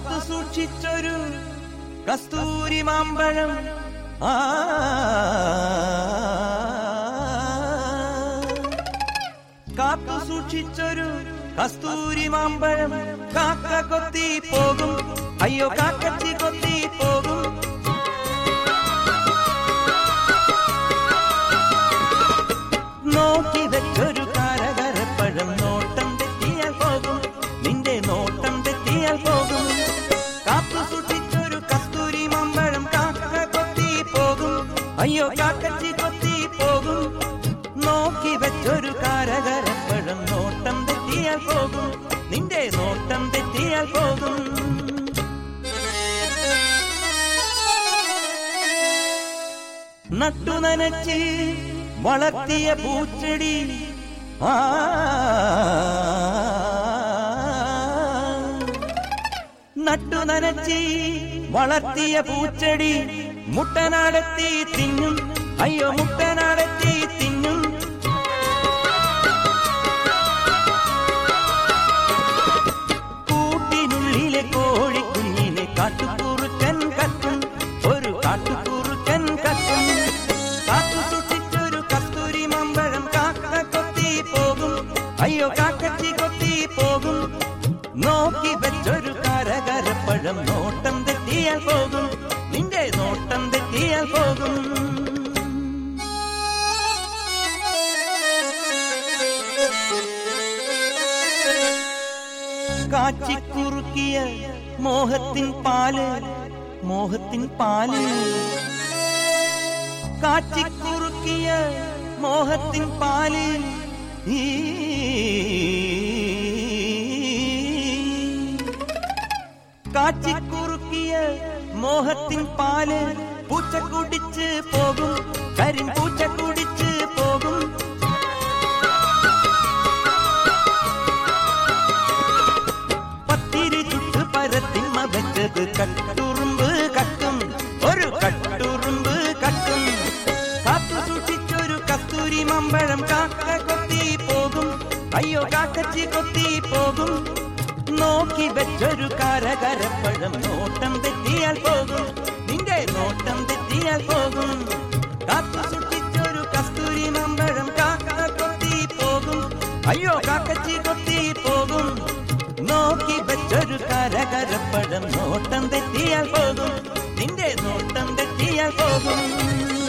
കാത്തു സൂക്ഷിച്ചൊരു കസ്തൂരി മാമ്പഴം ആ കാത്തു സൂക്ഷിച്ചൊരു കസ്തൂരി മാമ്പഴം കാക്ക കൊത്തി പോകും അയ്യോ കാക്കച്ചി കൊത്തി പോകും നോക്കി വെച്ചൊരു കാരകരപ്പഴം നോട്ടം തെറ്റിയാൽ പോകും നിന്റെ നോട്ടം തെറ്റിയാൽ പോകും കാത്തു സൂക്ഷിച്ചൊരു കസ്തൂരി മമ്പഴം കാക്ക കൊത്തി പോകും അയ്യോ കാക്കച്ചി കൊത്തി പോകും നോക്കി വെച്ചൊരു കാരകരപ്പഴം നോട്ടം തെറ്റിയാൽ പോകും നിന്റെ നോട്ടം തെറ്റിയാൽ പോകും നട്ടു നനച്ച് വളർത്തിയ പൂച്ചെടി ആ നട്ടു നനച്ച് വളർത്തിയ പൂച്ചെടി മുട്ടനാടത്തി തിന്നും അയ്യോ മുട്ടനാടത്തി തിന്നും കൂട്ടിനുള്ളിലെ കോഴിക്കുഞ്ഞിനെ കാട്ടുകുറുക്കൻ കത്തും ഒരു കാട്ടുകുറുക്കൻ കത്തും കാത്തു സൂക്ഷിച്ചൊരു കസ്തൂരി മമ്പഴം കാക്ക കൊത്തി പോകും അയ്യോ കാക്കച്ചി കൊത്തി പോകും നോക്കി വെച്ചൊരു കരകരപ്പഴം നോട്ടം തെറ്റിയാൽ പോകും നിന്റെ നോട്ടം തെറ്റിയാൽ പോകും കാച്ചിക്കുറുക്കിയ മോഹത്തിൻ പാല് മോഹത്തിൻ പാല് കാച്ചിക്കുറുക്കിയ മോഹത്തിൻ പാല് ഈ കാച്ചിക്കുറുക്കിയ മോഹത്തിൻ പാല് പൂച്ച കുടിച്ച് പോകും കരിം പൂച്ച കുടിച്ച് പോകും പത്തിരി ചുട്ട് പരത്തിമ്മ വെച്ചത് കട്ടുറുമ്പ് കട്ടും ഒരു കട്ടുറുമ്പ് കട്ടും കാത്തു സൂക്ഷിച്ചൊരു കസ്തൂരി മമ്പഴം കാക്ക കൊത്തി പോകും അയ്യോ കാക്കച്ചി കൊത്തി പോകും നോക്കി വെച്ചൊരു കരകരപ്പഴം നോട്ടം തെറ്റിയാൽ പോകും നിന്റെ നോട്ടം തെറ്റിയാൽ പോകും കാത്തു സൂക്ഷിച്ചൊരു കസ്തൂരി മമ്പഴം കാക്ക കൊത്തി പോകും അയ്യോ കാക്കച്ചി കൊത്തി പോകും നോക്കി വെച്ചൊരു കരകരപ്പഴം നോട്ടം തെറ്റിയാൽ പോകും നിന്റെ നോട്ടം തെറ്റിയാൽ പോകും